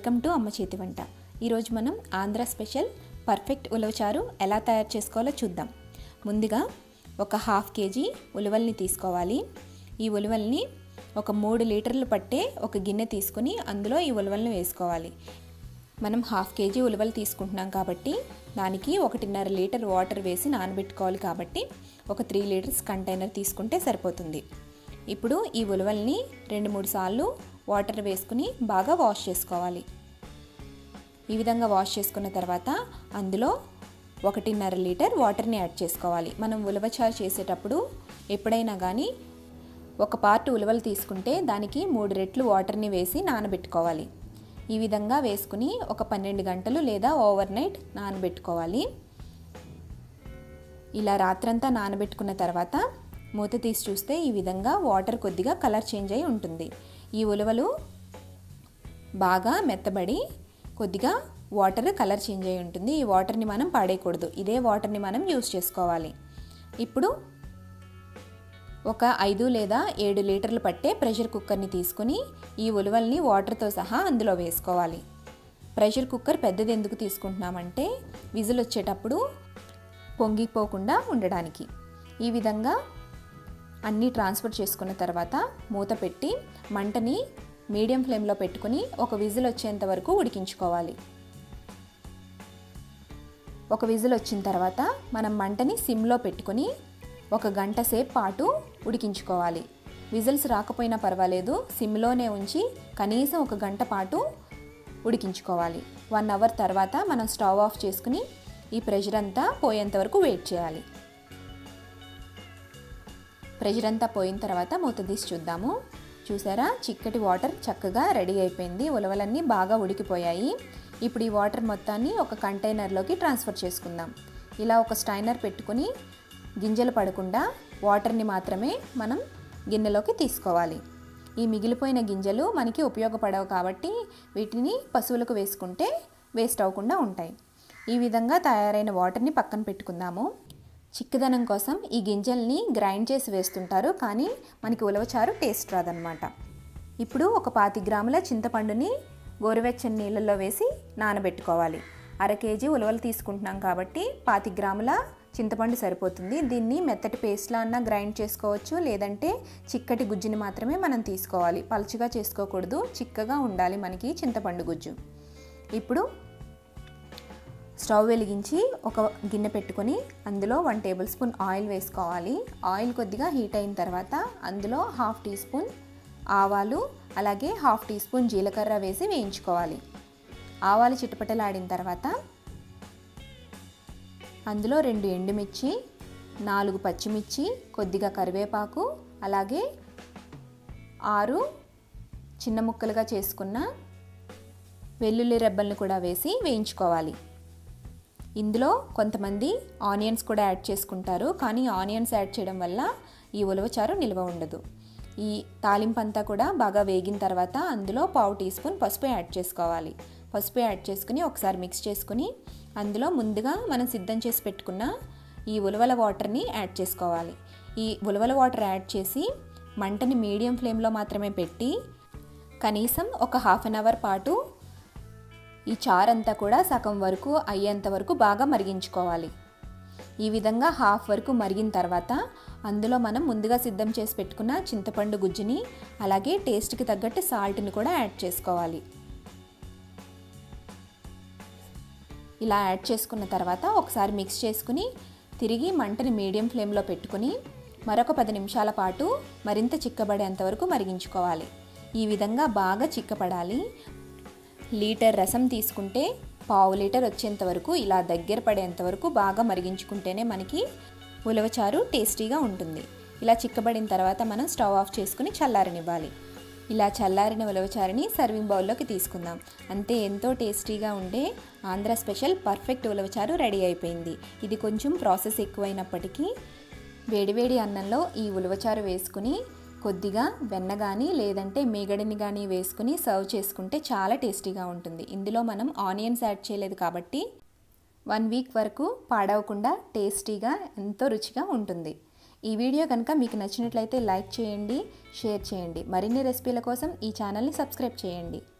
welcome to అమ్మ చేతి వంట ఈరోజు మనం ఆంధ్ర స్పెషల్ పర్ఫెక్ట్ ఉలవచారు ఎలా తయారు చేసుకోవాలో చూద్దాం ముందుగా ఒక హాఫ్ కేజీ ఉలవల్ని తీసుకోవాలి ఈ ఉలవల్ని ఒక మూడు లీటర్లు పట్టే ఒక గిన్నె తీసుకుని అందులో ఈ ఉలవల్ని వేసుకోవాలి మనం హాఫ్ కేజీ ఉలవలు తీసుకుంటున్నాం కాబట్టి దానికి ఒకటిన్నర లీటర్ వాటర్ వేసి నానబెట్టుకోవాలి కాబట్టి ఒక త్రీ లీటర్స్ కంటైనర్ తీసుకుంటే సరిపోతుంది ఇప్పుడు ఈ ఉలవల్ని రెండు మూడు సార్లు వాటర్ వేసుకుని బాగా వాష్ చేసుకోవాలి ఈ విధంగా వాష్ చేసుకున్న తర్వాత అందులో ఒకటిన్నర లీటర్ వాటర్ని యాడ్ చేసుకోవాలి మనం ఉలవచారు చేసేటప్పుడు ఎప్పుడైనా కానీ ఒక పార్ట్ ఉలవలు తీసుకుంటే దానికి మూడు రెట్లు వాటర్ని వేసి నానబెట్టుకోవాలి ఈ విధంగా వేసుకుని ఒక పన్నెండు గంటలు లేదా ఓవర్ నైట్ నానబెట్టుకోవాలి ఇలా రాత్రంతా నానబెట్టుకున్న తర్వాత మూత తీసి చూస్తే ఈ విధంగా వాటర్ కొద్దిగా కలర్ చేంజ్ అయి ఉంటుంది ఈ ఉలవలు బాగా మెత్తబడి కొద్దిగా వాటర్ కలర్ చేంజ్ అయి ఉంటుంది ఈ వాటర్ని మనం పాడేయకూడదు ఇదే వాటర్ని మనం యూస్ చేసుకోవాలి ఇప్పుడు ఒక ఐదు లేదా ఏడు లీటర్లు పట్టే ప్రెషర్ కుక్కర్ని తీసుకుని ఈ ఉలవల్ని వాటర్తో సహా అందులో వేసుకోవాలి ప్రెషర్ కుక్కర్ పెద్దది ఎందుకు తీసుకుంటున్నామంటే విజిల్ వచ్చేటప్పుడు పొంగిపోకుండా ఉండడానికి ఈ విధంగా అన్నీ ట్రాన్స్ఫర్ చేసుకున్న తర్వాత మూత పెట్టి మంటని మీడియం ఫ్లేమ్లో పెట్టుకుని ఒక విజిల్ వచ్చేంత వరకు ఉడికించుకోవాలి ఒక విజిల్ వచ్చిన తర్వాత మనం మంటని సిమ్లో పెట్టుకుని ఒక గంట సేపు పాటు ఉడికించుకోవాలి విజిల్స్ రాకపోయినా పర్వాలేదు సిమ్లోనే ఉంచి కనీసం ఒక గంట పాటు ఉడికించుకోవాలి వన్ అవర్ తర్వాత మనం స్టవ్ ఆఫ్ చేసుకుని ఈ ప్రెషర్ అంతా పోయేంత వరకు వెయిట్ చేయాలి ప్రెషర్ అంతా పోయిన తర్వాత మూత తీసి చూద్దాము చూసారా చిక్కటి వాటర్ చక్కగా రెడీ అయిపోయింది ఉలవలన్నీ బాగా ఉడికిపోయాయి ఇప్పుడు ఈ వాటర్ మొత్తాన్ని ఒక కంటైనర్లోకి ట్రాన్స్ఫర్ చేసుకుందాం ఇలా ఒక స్టైనర్ పెట్టుకుని గింజలు పడకుండా వాటర్ని మాత్రమే మనం గిన్నెలోకి తీసుకోవాలి ఈ మిగిలిపోయిన గింజలు మనకి ఉపయోగపడవు కాబట్టి వీటిని పశువులకు వేసుకుంటే వేస్ట్ అవ్వకుండా ఉంటాయి ఈ విధంగా తయారైన వాటర్ని పక్కన పెట్టుకుందాము చిక్కదనం కోసం ఈ గింజల్ని గ్రైండ్ చేసి వేస్తుంటారు కానీ మనకి ఉలవచారు టేస్ట్ రాదనమాట ఇప్పుడు ఒక పాతి గ్రాముల చింతపండుని గోరువెచ్చని నీళ్ళల్లో వేసి నానబెట్టుకోవాలి అర కేజీ ఉలవలు తీసుకుంటున్నాం కాబట్టి పాతి గ్రాముల చింతపండు సరిపోతుంది దీన్ని మెత్తటి పేస్ట్లా అన్నా గ్రైండ్ చేసుకోవచ్చు లేదంటే చిక్కటి గుజ్జుని మాత్రమే మనం తీసుకోవాలి పలుచగా చేసుకోకూడదు చిక్కగా ఉండాలి మనకి చింతపండు గుజ్జు ఇప్పుడు స్టవ్ వెలిగించి ఒక గిన్నె పెట్టుకొని అందులో వన్ టేబుల్ స్పూన్ ఆయిల్ వేసుకోవాలి ఆయిల్ కొద్దిగా హీట్ అయిన తర్వాత అందులో హాఫ్ టీ స్పూన్ ఆవాలు అలాగే హాఫ్ టీ స్పూన్ జీలకర్ర వేసి వేయించుకోవాలి ఆవాలు చిటపటలాడిన తర్వాత అందులో రెండు ఎండుమిర్చి నాలుగు పచ్చిమిర్చి కొద్దిగా కరివేపాకు అలాగే ఆరు చిన్న ముక్కలుగా చేసుకున్న వెల్లుల్లి రెబ్బల్ని కూడా వేసి వేయించుకోవాలి ఇందులో కొంతమంది ఆనియన్స్ కూడా యాడ్ చేసుకుంటారు కానీ ఆనియన్స్ యాడ్ చేయడం వల్ల ఈ ఉలవచారు నిల్వ ఉండదు ఈ తాలింపు అంతా కూడా బాగా వేగిన తర్వాత అందులో పావు టీ స్పూన్ పసుపు యాడ్ చేసుకోవాలి పసుపు యాడ్ చేసుకుని ఒకసారి మిక్స్ చేసుకుని అందులో ముందుగా మనం సిద్ధం చేసి పెట్టుకున్న ఈ ఉలవల వాటర్ని యాడ్ చేసుకోవాలి ఈ ఉలవల వాటర్ యాడ్ చేసి మంటని మీడియం ఫ్లేమ్లో మాత్రమే పెట్టి కనీసం ఒక హాఫ్ అన్ అవర్ పాటు ఈ చారంతా కూడా సగం వరకు అయ్యేంత వరకు బాగా మరిగించుకోవాలి ఈ విధంగా హాఫ్ వరకు మరిగిన తర్వాత అందులో మనం ముందుగా సిద్ధం చేసి పెట్టుకున్న చింతపండు గుజ్జుని అలాగే టేస్ట్కి తగ్గట్టు సాల్ట్ని కూడా యాడ్ చేసుకోవాలి ఇలా యాడ్ చేసుకున్న తర్వాత ఒకసారి మిక్స్ చేసుకుని తిరిగి మంటని మీడియం ఫ్లేమ్లో పెట్టుకుని మరొక పది నిమిషాల పాటు మరింత చిక్కబడేంత వరకు మరిగించుకోవాలి ఈ విధంగా బాగా చిక్కపడాలి లీటర్ రసం తీసుకుంటే పావు లీటర్ వచ్చేంత వరకు ఇలా దగ్గర పడేంత వరకు బాగా మరిగించుకుంటేనే మనకి ఉలవచారు టేస్టీగా ఉంటుంది ఇలా చిక్కబడిన తర్వాత మనం స్టవ్ ఆఫ్ చేసుకుని చల్లారనివ్వాలి ఇలా చల్లారిన ఉలవచారుని సర్వింగ్ బౌల్లోకి తీసుకుందాం అంతే ఎంతో టేస్టీగా ఉండే ఆంధ్ర స్పెషల్ పర్ఫెక్ట్ ఉలవచారు రెడీ అయిపోయింది ఇది కొంచెం ప్రాసెస్ ఎక్కువైనప్పటికీ వేడివేడి అన్నంలో ఈ ఉలవచారు వేసుకుని కొద్దిగా వెన్న కానీ లేదంటే మేగడిని కానీ వేసుకుని సర్వ్ చేసుకుంటే చాలా టేస్టీగా ఉంటుంది ఇందులో మనం ఆనియన్స్ యాడ్ చేయలేదు కాబట్టి వన్ వీక్ వరకు పాడవకుండా టేస్టీగా ఎంతో రుచిగా ఉంటుంది ఈ వీడియో కనుక మీకు నచ్చినట్లయితే లైక్ చేయండి షేర్ చేయండి మరిన్ని రెసిపీల కోసం ఈ ఛానల్ని సబ్స్క్రైబ్ చేయండి